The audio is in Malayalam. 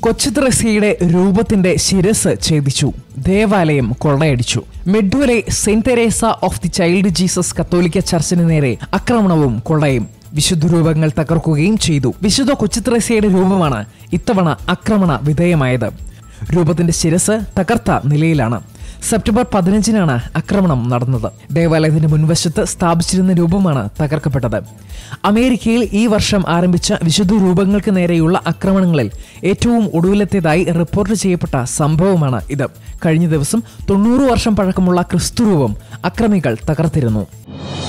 കൊച്ചുത്രസിയുടെ രൂപത്തിന്റെ ശിരസ് ഛേദിച്ചു ദേവാലയം കൊള്ളയടിച്ചു മെഡ്വലെ Saint Teresa of the child Jesus കത്തോലിക്ക ചർച്ചിന് നേരെ ആക്രമണവും കൊള്ളയും വിശുദ്ധ രൂപങ്ങൾ തകർക്കുകയും ചെയ്തു വിശുദ്ധ കൊച്ചുത്രേസ്യയുടെ രൂപമാണ് ഇത്തവണ ആക്രമണ വിധേയമായത് രൂപത്തിന്റെ ശിരസ് തകർത്ത നിലയിലാണ് സെപ്റ്റംബർ പതിനഞ്ചിനാണ് ആക്രമണം നടന്നത് ദേവാലയത്തിന്റെ മുൻവശത്ത് സ്ഥാപിച്ചിരുന്ന രൂപമാണ് തകർക്കപ്പെട്ടത് അമേരിക്കയിൽ ഈ വർഷം ആരംഭിച്ച വിശുദ്ധ രൂപങ്ങൾക്ക് നേരെയുള്ള ആക്രമണങ്ങളിൽ ഏറ്റവും ഒടുവിലത്തേതായി റിപ്പോർട്ട് ചെയ്യപ്പെട്ട സംഭവമാണ് ഇത് കഴിഞ്ഞ ദിവസം തൊണ്ണൂറ് വർഷം പഴക്കമുള്ള ക്രിസ്തുരൂപം അക്രമികൾ തകർത്തിരുന്നു